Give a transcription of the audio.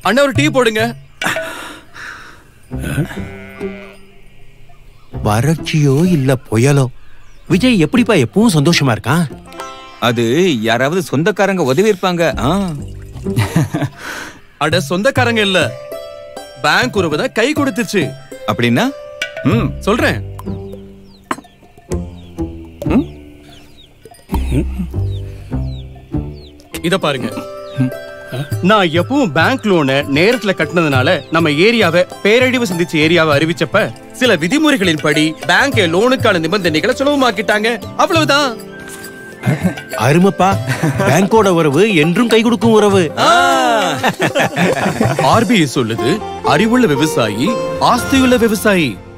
அண்ணா ஒரு டீ போடுங்க வறட்சியோ இல்ல புயலோ விஜய் எப்படிப்பா எப்பவும் சந்தோஷமா இருக்கான் அது யாராவது சொந்தக்காரங்க உதவி இருப்பாங்க ஆ. அட சொந்தக்காரங்க இல்ல பேங்க் உறவு தான் கை கொடுத்துச்சு அப்படின்னா ம் சொல்றேன் இத பாருங்க நான் எப்பவும் பேங்க் லோனை நேரத்துல கட்டினதுனால நம்ம ஏரியாவை பேரழிவு சந்திச்ச ஏரியாவை அறிவிச்சப்ப சில விதிமுறைகளின் படி பேங்க் லோனுக்கான நிபந்தனைகளை சுலபமாக்கிட்டாங்க அவ்வளவுதான் அருமைப்பா பேங்கோட உறவு என்றும் கை கொடுக்கும் உறவு ஆர்பிஐ சொல்லுது அறிவுள்ள விவசாயி ஆஸ்தியுள்ள விவசாயி